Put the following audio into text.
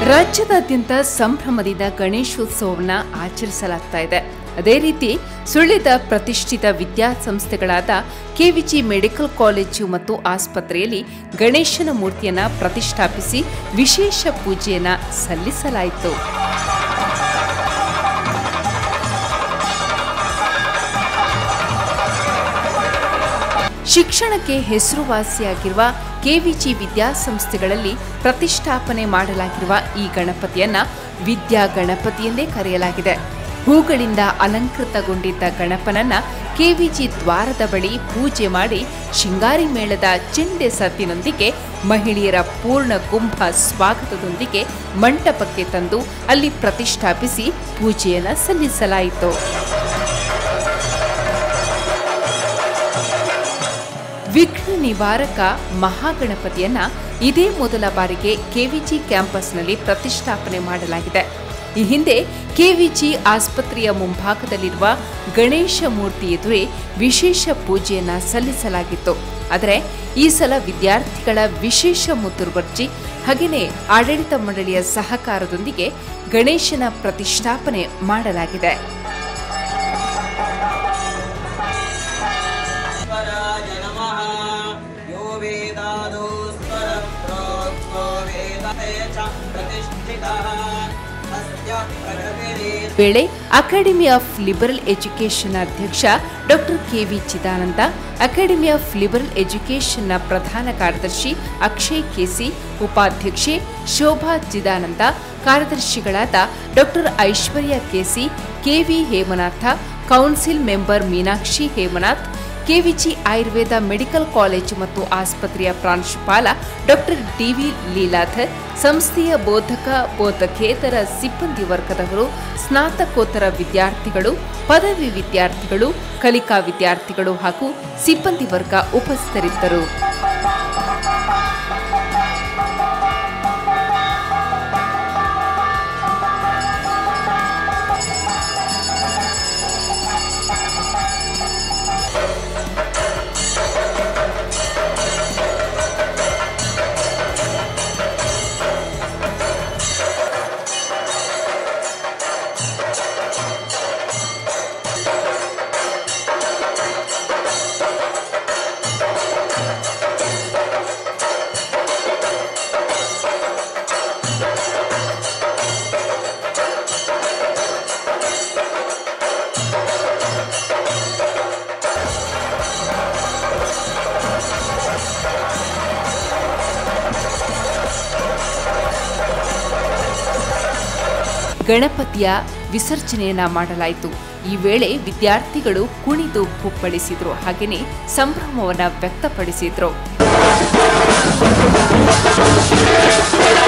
ರಾಜ್ಯದಾದ್ಯಂತ ಸಂಭ್ರಮದಿಂದ ಗಣೇಶೋತ್ಸವವನ್ನು ಆಚರಿಸಲಾಗ್ತಾ ಇದೆ ಅದೇ ರೀತಿ ಸುಳ್ಳಿದ ಪ್ರತಿಷ್ಠಿತ ವಿದ್ಯಾಸಂಸ್ಥೆಗಳಾದ ಕೆವಿಜಿ ಮೆಡಿಕಲ್ ಕಾಲೇಜು ಮತ್ತು ಆಸ್ಪತ್ರೆಯಲ್ಲಿ ಗಣೇಶನ ಮೂರ್ತಿಯನ್ನ ಪ್ರತಿಷ್ಠಾಪಿಸಿ ವಿಶೇಷ ಪೂಜೆಯನ್ನ ಸಲ್ಲಿಸಲಾಯಿತು ಶಿಕ್ಷಣಕ್ಕೆ ಹೆಸರುವಾಸಿಯಾಗಿರುವ ಕೆವಿಜಿ ವಿದ್ಯಾಸಂಸ್ಥೆಗಳಲ್ಲಿ ಪ್ರತಿಷ್ಠಾಪನೆ ಮಾಡಲಾಗಿರುವ ಈ ಗಣಪತಿಯನ್ನ ವಿದ್ಯಾ ಗಣಪತಿ ಎಂದೇ ಕರೆಯಲಾಗಿದೆ ಹೂಗಳಿಂದ ಅಲಂಕೃತಗೊಂಡಿದ್ದ ಗಣಪನನ್ನ ಕೆವಿಜಿ ದ್ವಾರದ ಬಳಿ ಪೂಜೆ ಮಾಡಿ ಶಿಂಗಾರಿ ಮೇಳದ ಚೆಂಡೆ ಸದ್ದಿನೊಂದಿಗೆ ಮಹಿಳೆಯರ ಪೂರ್ಣ ಕುಂಭ ಸ್ವಾಗತದೊಂದಿಗೆ ಮಂಟಪಕ್ಕೆ ತಂದು ಅಲ್ಲಿ ಪ್ರತಿಷ್ಠಾಪಿಸಿ ಪೂಜೆಯನ್ನ ಸಲ್ಲಿಸಲಾಯಿತು ವಿಘ್ನ ನಿವಾರಕ ಮಹಾಗಣಪತಿಯನ್ನ ಇದೇ ಮೊದಲ ಬಾರಿಗೆ ಕೆವಿಜಿ ಕ್ಯಾಂಪಸ್ನಲ್ಲಿ ಪ್ರತಿಷ್ಠಾಪನೆ ಮಾಡಲಾಗಿದೆ ಈ ಹಿಂದೆ ಕೆವಿಜಿ ಆಸ್ಪತ್ರೆಯ ಮುಂಭಾಗದಲ್ಲಿರುವ ಗಣೇಶ ಮೂರ್ತಿ ಎದುರೇ ವಿಶೇಷ ಪೂಜೆಯನ್ನ ಸಲ್ಲಿಸಲಾಗಿತ್ತು ಆದರೆ ಈ ಸಲ ವಿದ್ಯಾರ್ಥಿಗಳ ವಿಶೇಷ ಮುತುರ್ವರ್ಜಿ ಹಾಗೆಯೇ ಆಡಳಿತ ಮಂಡಳಿಯ ಸಹಕಾರದೊಂದಿಗೆ ಗಣೇಶನ ಪ್ರತಿಷ್ಠಾಪನೆ ಮಾಡಲಾಗಿದೆ स्वराय नमः यो वेदादोस्वरप्रोक्तो वेदते च प्रतिष्ठितः अस्य प्रकृतिरे ವೇಳೆ ಅಕಾಡೆಮಿ ಆಫ್ ಲಿಬರಲ್ ಎಜುಕೇಷನ್ ಅಧ್ಯಕ್ಷ doctor KV Chidananda academy of liberal ಎಜುಕೇಷನ್ನ ಪ್ರಧಾನ ಕಾರ್ಯದರ್ಶಿ ಅಕ್ಷಯ್ ಕೆಸಿ ಉಪಾಧ್ಯಕ್ಷೆ ಶೋಭಾ ಚಿದಾನಂದ ಕಾರ್ಯದರ್ಶಿಗಳಾದ doctor Aishwarya KC KV Hemanatha council member Meenakshi Hemanath KVG Ayurveda medical college ಮತ್ತು ಆಸ್ಪತ್ರೆಯ ಪ್ರಾಂಶುಪಾಲ ಡಾಕ್ಟರ್ ಡಿವಿ ಲೀಲಾಧರ್ ಸಂಸ್ಥೆಯ ಬೋಧಕ ಬೋಧಕೇತರ ಸಿಬ್ಬಂದಿ ವರ್ಗದವರು ಸ್ನಾತಕೋತ್ತರ ವಿದ್ಯಾರ್ಥಿಗಳು ಪದವಿ ವಿದ್ಯಾರ್ಥಿಗಳು ಕಲಿಕಾ ವಿದ್ಯಾರ್ಥಿಗಳು ಹಾಗೂ ಸಿಬ್ಬಂದಿ ವರ್ಗ ಉಪಸ್ಥಿತರಿದ್ದರು ಗಣಪತಿಯ ವಿಸರ್ಜನೆಯನ್ನ ಮಾಡಲಾಯಿತು ಈ ವೇಳೆ ವಿದ್ಯಾರ್ಥಿಗಳು ಕುಣಿದು ಕುಪ್ಪಳಿಸಿದ್ರು ಹಾಗೆಯೇ ಸಂಭ್ರಮವನ್ನ ವ್ಯಕ್ತಪಡಿಸಿದ್ರು